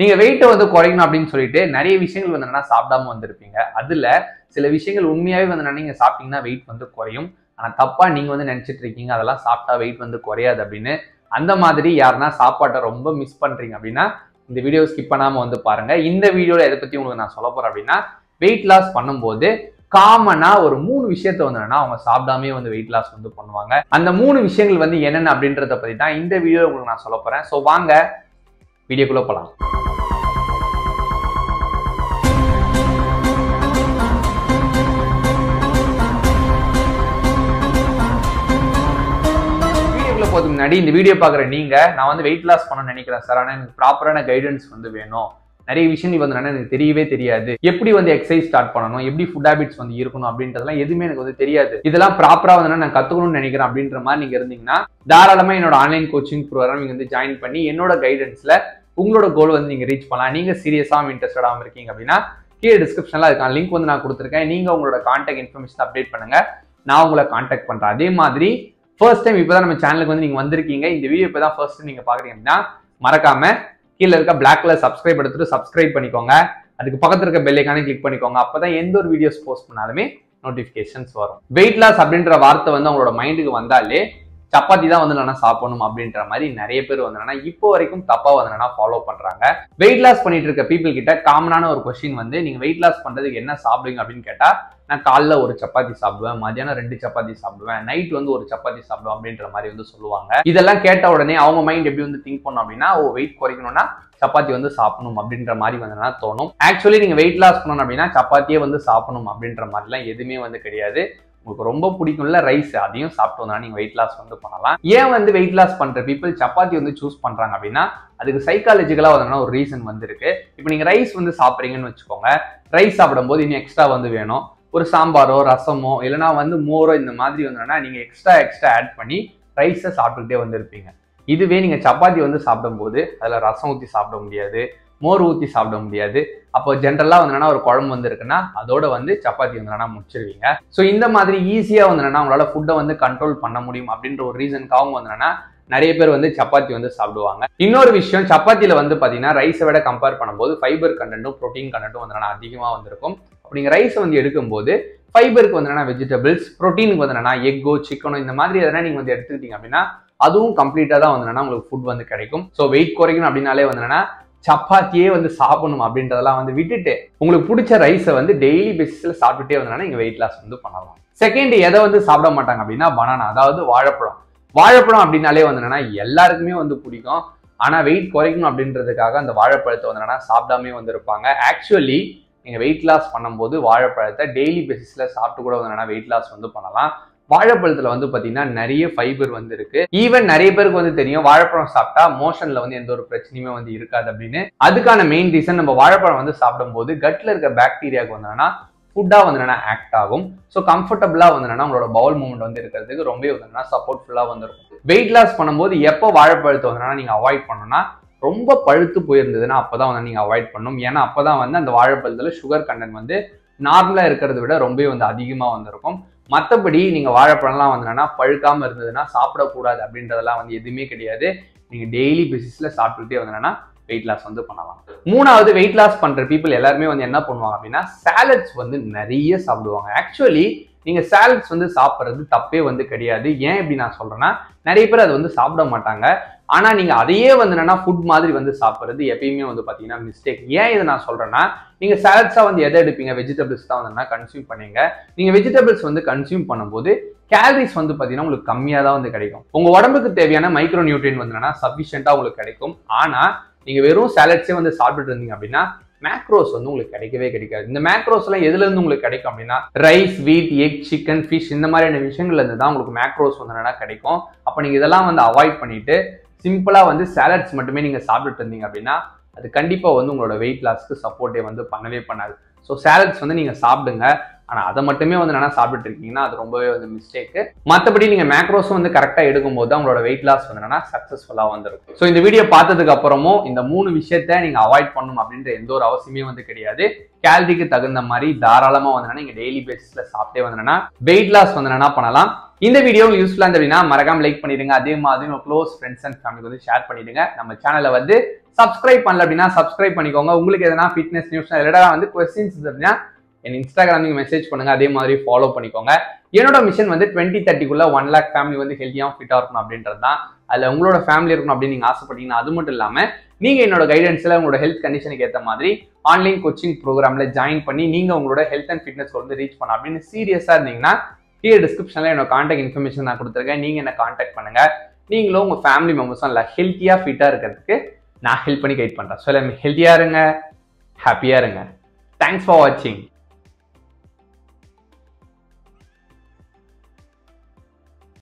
நீங்க வெயிட்டை வந்து குறைக்கணும் அப்படின்னு சொல்லிட்டு நிறைய விஷயங்கள் வந்து என்னன்னா சாப்பிடாம வந்திருப்பீங்க அதுல சில விஷயங்கள் உண்மையாவே வந்து என்னன்னா நீங்க சாப்பிட்டீங்கன்னா வெயிட் வந்து குறையும் ஆனா தப்பா நீங்க வந்து நினைச்சிட்டு இருக்கீங்க அதெல்லாம் சாப்பிட்டா வெயிட் வந்து குறையாது அப்படின்னு அந்த மாதிரி யாருன்னா சாப்பாட்டை ரொம்ப மிஸ் பண்றீங்க அப்படின்னா இந்த வீடியோ ஸ்கிப் பண்ணாம வந்து பாருங்க இந்த வீடியோல எதை பத்தி உங்களுக்கு நான் சொல்ல போறேன் அப்படின்னா வெயிட் லாஸ் பண்ணும்போது காமனா ஒரு மூணு விஷயத்த வந்து என்னன்னா அவங்க சாப்பிடாமே வந்து வெயிட் லாஸ் வந்து பண்ணுவாங்க அந்த மூணு விஷயங்கள் வந்து என்னென்ன அப்படின்றத பத்தி தான் இந்த வீடியோ உங்களுக்கு நான் சொல்ல போறேன் ஸோ வாங்க வீடியோக்குள்ள போலாம் வீடியோக்குள்ள போறதுக்கு முன்னாடி இந்த வீடியோ பாக்குற நீங்க நான் வந்து வெயிட் லாஸ் பண்ண நினைக்கிறேன் சார் ஆனா எனக்கு ப்ராப்பரான கைடன்ஸ் வந்து வேணும் நிறைய விஷயங்கள் வந்து என்னன்னா எனக்கு தெரியவே தெரியாது எப்படி வந்து எக்ஸசைஸ் ஸ்டார்ட் பண்ணணும் எப்படி ஃபுட் ஹேபிட்ஸ் வந்து இருக்கணும் அப்படின்றதெல்லாம் எதுவுமே எனக்கு வந்து தெரியாது இதெல்லாம் ப்ராப்பரா வந்து நான் கத்துக்கணும்னு நினைக்கிறேன் அப்படின்ற மாதிரி நீங்க இருந்தீங்கன்னா தாராளமா என்னோட ஆன்லைன் கோச்சிங் ப்ரோக்ராம் நீங்க வந்து ஜாயின் பண்ணி என்னோட கைடன்ஸ்ல உங்களோட கோல் வந்து நீங்க ரீச் பண்ணலாம் நீங்க சீரியஸாக இன்ட்ரெஸ்டடாக இருக்கீங்க அப்படின்னா கீழே டிஸ்கிரிப்ஷன்ல அதுக்கான லிங்க் வந்து நான் கொடுத்துருக்கேன் நீங்க உங்களோட கான்டாக்ட் இன்ஃபர்மேஷன் அப்டேட் பண்ணுங்க நான் உங்களை கான்டாக்ட் பண்றேன் அதே மாதிரி ஃபர்ஸ்ட் டைம் இப்போதான் நம்ம சேனலுக்கு வந்து நீங்க வந்திருக்கீங்க இந்த வீடியோ இப்போ தான் ஃபர்ஸ்ட் நீங்க பாக்குறீங்க அப்படின்னா மறக்காம கீழே இருக்க பிளாக் கலர் சப்ஸ்கிரைப் எடுத்துட்டு சப்ஸ்கிரைப் பண்ணிக்கோங்க அதுக்கு பக்கத்துல இருக்க பெல் ஐக்கானே கிளிக் பண்ணிக்கோங்க அப்பதான் எந்த ஒரு வீடியோஸ் போஸ்ட் பண்ணாலுமே நோட்டிபிகேஷன்ஸ் வரும் வெயிட் லாஸ் அப்படின்ற வார்த்தை வந்து அவங்களோட மைண்டுக்கு வந்தாலே சப்பாத்தி தான் வந்து நான் சாப்பிடணும் அப்படின்ற மாதிரி நிறைய பேர் வந்து என்னன்னா இப்போ வரைக்கும் தப்பா வந்து என்னன்னா ஃபாலோ பண்றாங்க வெயிட் லாஸ் பண்ணிட்டு இருக்க பீப்புள் கிட்ட காமனான ஒரு கொஸ்டின் வந்து நீங்க வெயிட் லாஸ் பண்றதுக்கு என்ன சாப்பிடுவீங்க அப்படின்னு கேட்டா நான் காலைல ஒரு சப்பாத்தி சாப்பிடுவேன் மதியானம் ரெண்டு சப்பாத்தி சாப்பிடுவேன் நைட் வந்து ஒரு சப்பாத்தி சாப்பிடுவேன் அப்படின்ற மாதிரி வந்து சொல்லுவாங்க இதெல்லாம் கேட்ட உடனே அவங்க மைண்ட் எப்படி வந்து திங்க் பண்ணும் அப்படின்னா ஓ வெயிட் குறைக்கணும்னா சப்பாத்தி வந்து சாப்பிடணும் அப்படின்ற மாதிரி வந்து தோணும் ஆக்சுவலி நீங்க வெயிட் லாஸ் பண்ணணும் அப்படின்னா சப்பாத்தியே வந்து சாப்பிடணும் அப்படின்ற மாதிரிலாம் எதுவுமே வந்து கிடையாது உங்களுக்கு ரொம்ப பிடிக்கும்ல ரைஸ் அதையும் சாப்பிட்டு வந்தா நீங்க வெயிட் லாஸ் வந்து பண்ணலாம் ஏன் வந்து வெயிட் லாஸ் பண்ற பீப்புள் சப்பாத்தி வந்து சூஸ் பண்றாங்க அப்படின்னா அதுக்கு சைக்காலஜிக்கலா வந்து ஒரு ரீசன் வந்து இருக்கு இப்போ நீங்க ரைஸ் வந்து சாப்பிட்றீங்கன்னு வச்சுக்கோங்க ரைஸ் சாப்பிடும்போது இன்னும் எக்ஸ்ட்ரா வந்து வேணும் ஒரு சாம்பாரோ ரசமோ இல்லைனா வந்து மோரோ இந்த மாதிரி வந்தோம்னா நீங்க எக்ஸ்ட்ரா எக்ஸ்ட்ரா ஆட் பண்ணி ரைஸை சாப்பிட்டுக்கிட்டே வந்திருப்பீங்க இதுவே நீங்க சப்பாத்தி வந்து சாப்பிடும்போது அதுல ரசம் ஊற்றி சாப்பிட முடியாது மோர் ஊற்றி சாப்பிட முடியாது அப்போ ஜென்ரலாக வந்து ஒரு குழம்பு வந்து இருக்குன்னா அதோட வந்து சப்பாத்தி வந்து முடிச்சிருவீங்க ஸோ இந்த மாதிரி ஈஸியாக வந்து என்னன்னா உங்களால ஃபுட்டை வந்து கண்ட்ரோல் பண்ண முடியும் அப்படின்ற ஒரு ரீசனுக்காகவும் வந்து என்னன்னா நிறைய பேர் வந்து சப்பாத்தி வந்து சாப்பிடுவாங்க இன்னொரு விஷயம் சப்பாத்தியில வந்து பாத்தீங்கன்னா ரைஸை விட கம்பேர் பண்ணும்போது ஃபைபர் கண்டென்ட்டும் ப்ரோட்டீன் கண்டென்ட்டும் வந்து அதிகமாக வந்திருக்கும் அப்போ நீங்க ரைஸ் வந்து எடுக்கும்போது ஃபைபருக்கு வந்து என்னன்னா வெஜிடபிள்ஸ் ப்ரோட்டீனுக்கு வந்து என்னன்னா எக்கோ சிக்கனோ இந்த மாதிரி எதனா நீங்க வந்து எடுத்துக்கிட்டீங்க அப்படின்னா அதுவும் கம்ப்ளீட்டா தான் வந்து என்னன்னா உங்களுக்கு ஃபுட் வந்து கிடைக்கும் ஸோ வெயிட் குறைக்கணும் அப்படின்னாலே வந்து என்னன்னா சப்பாத்தியே வந்து சாப்பிடணும் அப்படின்றதெல்லாம் வந்து விட்டுட்டு உங்களுக்கு பிடிச்ச ரைஸை வந்து டெய்லி பேசிஸ்ல சாப்பிட்டுட்டே வந்தோம்னா நீங்க வெயிட் லாஸ் வந்து பண்ணலாம் செகண்ட் எதை வந்து சாப்பிட மாட்டாங்க அப்படின்னா பனானா அதாவது வாழைப்பழம் வாழைப்பழம் அப்படின்னாலே வந்து என்னன்னா எல்லாருக்குமே வந்து பிடிக்கும் ஆனா வெயிட் குறைக்கணும் அப்படின்றதுக்காக அந்த வாழைப்பழத்தை வந்து என்னன்னா சாப்பிடாமே வந்து இருப்பாங்க ஆக்சுவலி நீங்க வெயிட் லாஸ் பண்ணும்போது வாழைப்பழத்தை டெய்லி பேசிஸ்ல சாப்பிட்டு கூட வந்து என்னன்னா வெயிட் லாஸ் வந்து பண்ணலாம் வாழைப்பழத்துல வந்து பாத்தீங்கன்னா நிறைய ஃபைபர் வந்து இருக்கு ஈவன் நிறைய பேருக்கு வந்து தெரியும் வாழைப்பழம் சாப்பிட்டா மோஷன்ல வந்து எந்த ஒரு பிரச்சனையுமே வந்து இருக்காது அப்படின்னு அதுக்கான மெயின் ரீசன் நம்ம வாழைப்பழம் வந்து சாப்பிடும்போது கட்ல இருக்க பாக்டீரியாவுக்கு வந்து ஃபுட்டா வந்து ஆக்ட் ஆகும் ஸோ கம்ஃபர்டபுளா வந்து உங்களோட பவுல் மூவ்மெண்ட் வந்து இருக்கிறதுக்கு ரொம்ப வந்து சப்போர்ட்ஃபுல்லா வந்து இருக்கும் வெயிட் லாஸ் பண்ணும்போது எப்போ வாழைப்பழத்தை வந்து நீங்க அவாய்ட் பண்ணணும்னா ரொம்ப பழுத்து போயிருந்ததுன்னா அப்பதான் வந்து நீங்க அவாய்ட் பண்ணணும் ஏன்னா அப்பதான் வந்து அந்த வாழைப்பழத்துல சுகர் கண்டென்ட் வந்து நார்மலா இருக்கிறத விட ரொம்பவே வந்து அதிகமா வந்திருக்கும் மற்றபடி நீங்க வாழைப்பழம்லாம் வந்தனா பழுக்காம இருந்ததுன்னா சாப்பிடக்கூடாது அப்படின்றதெல்லாம் வந்து எதுவுமே கிடையாது நீங்க டெய்லி பேசிஸ்ல சாப்பிட்டுட்டே வந்தனா வெயிட் லாஸ் வந்து பண்ணலாம் மூணாவது வெயிட் லாஸ் பண்ற பீப்புள் எல்லாருமே வந்து என்ன பண்ணுவாங்க அப்படின்னா சாலட்ஸ் வந்து நிறைய சாப்பிடுவாங்க ஆக்சுவலி நீங்க சாலட்ஸ் வந்து சாப்பிட்றது தப்பே வந்து கிடையாது ஏன் இப்படி நான் சொல்றேன்னா நிறைய பேர் அதை வந்து சாப்பிட மாட்டாங்க ஆனா நீங்க அதையே வந்து என்னன்னா ஃபுட் மாதிரி வந்து சாப்பிட்றது எப்பயுமே வந்து பாத்தீங்கன்னா மிஸ்டேக் ஏன் இதை நான் சொல்றேன்னா நீங்க சாலட்ஸா வந்து எதை எடுப்பீங்க வெஜிடபிள்ஸ் தான் வந்து கன்சியூம் பண்ணீங்க நீங்க வெஜிடபிள்ஸ் வந்து கன்சியூம் பண்ணும்போது கேலரிஸ் வந்து பாத்தீங்கன்னா உங்களுக்கு கம்மியா தான் வந்து கிடைக்கும் உங்க உடம்புக்கு தேவையான மைக்ரோ நியூட்ரியன் வந்து என்னன்னா சஃபிஷியண்டா உங்களுக்கு கிடைக்கும் ஆனா நீங்க வெறும் சாலட்ஸே வந்து சாப்பிட்டுட்டு இருந்தீங்க அப்படின்னா மேக்ரோஸ் வந்து உங்களுக்கு கிடைக்கவே கிடைக்காது இந்த மேக்ரோஸ் எல்லாம் எதுல இருந்து உங்களுக்கு கிடைக்கும் அப்படின்னா ரைஸ் வீட் எக் சிக்கன் ஃபிஷ் இந்த மாதிரியான விஷயங்கள்ல இருந்து தான் உங்களுக்கு மேக்ரோஸ் வந்து என்னன்னா கிடைக்கும் அப்ப நீங்க இதெல்லாம் வந்து அவாய்ட் பண்ணிட்டு சிம்பிளா வந்து சாலட்ஸ் மட்டுமே நீங்க சாப்பிட்டுட்டு இருந்தீங்க அப்படின்னா அது கண்டிப்பா வந்து உங்களோட வெயிட் லாஸ்க்கு சப்போர்ட்டே வந்து பண்ணவே பண்ணாது ஸோ சாலட்ஸ் வந்து நீங்க சாப்பிடுங்க ஆனா அதை மட்டுமே வந்து என்ன சாப்பிட்டு இருக்கீங்கன்னா அது ரொம்பவே வந்து மிஸ்டேக் மற்றபடி நீங்க மேக்ரோஸும் வந்து கரெக்டா எடுக்கும்போது தான் உங்களோட வெயிட் லாஸ் வந்து என்னன்னா சக்சஸ்ஃபுல்லா வந்துருக்கும் ஸோ இந்த வீடியோ பார்த்ததுக்கு அப்புறமும் இந்த மூணு விஷயத்த நீங்க அவாய்ட் பண்ணணும் அப்படின்ற எந்த ஒரு அவசியமே வந்து கிடையாது கேலரிக்கு தகுந்த மாதிரி தாராளமா வந்து நீங்க டெய்லி பேசிஸ்ல சாப்பிட்டே வந்தனா வெயிட் லாஸ் வந்து என்ன பண்ணலாம் இந்த வீடியோ யூஸ்ஃபுல்லா இருந்தது அப்படின்னா மறக்காம லைக் பண்ணிடுங்க அதே மாதிரி உங்க க்ளோஸ் ஃப்ரெண்ட்ஸ் அண்ட் ஃபேமிலிக்கு வந்து ஷேர் பண்ணிடுங்க நம்ம சேனலை வந்து சப்ஸ்கிரைப் பண்ணல அப்படின்னா சப்ஸ்கிரைப் பண்ணிக்கோங்க உங்களுக்கு எதனா ஃபிட்னஸ் நியூஸ் ரிலேட்டடாக வந்து கொஸ்டின்ஸ் அப்படின்னா என் இன்ஸ்டாகிராம் நீங்கள் மெசேஜ் பண்ணுங்க அதே மாதிரி ஃபாலோ பண்ணிக்கோங்க என்னோட மிஷன் வந்து டுவெண்ட்டி தேர்ட்டிக்குள்ள ஒன் லேக் ஃபேமிலி வந்து ஹெல்த்தியாகவும் ஃபிட்டாக இருக்கணும் அப்படின்றது தான் அதில் உங்களோட ஃபேமிலி இருக்கணும் அப்படின்னு நீங்கள் ஆசைப்பட்டீங்கன்னா அது மட்டும் இல்லாமல் நீங்கள் என்னோட கைடன்ஸில் உங்களோட ஹெல்த் கண்டிஷனுக்கு ஏற்ற மாதிரி ஆன்லைன் கோச்சிங் ப்ரோக்ராமில் ஜாயின் பண்ணி நீங்கள் உங்களோட ஹெல்த் அண்ட் ஃபிட்னஸ் வந்து ரீச் பண்ணலாம் அப்படின்னு சீரியஸாக இருந்தீங்கன்னா கீழே டிஸ்கிரிப்ஷனில் என்னோட காண்டாக்ட் இன்ஃபர்மேஷன் நான் கொடுத்துருக்கேன் நீங்கள் என்ன காண்டாக்ட் பண்ணுங்கள் நீங்களும் உங்கள் ஃபேமிலி மெம்பர்ஸும் இல்லை ஹெல்த்தியாக ஃபிட்டாக இருக்கிறதுக்கு நான் ஹெல்ப் பண்ணி கைட் பண்ணுறேன் ஸோ எல்லாமே ஹெல்த்தியாக இருங்க ஹாப்பியாக இருங்க தேங்க்ஸ் ஃபார் வாட்சிங்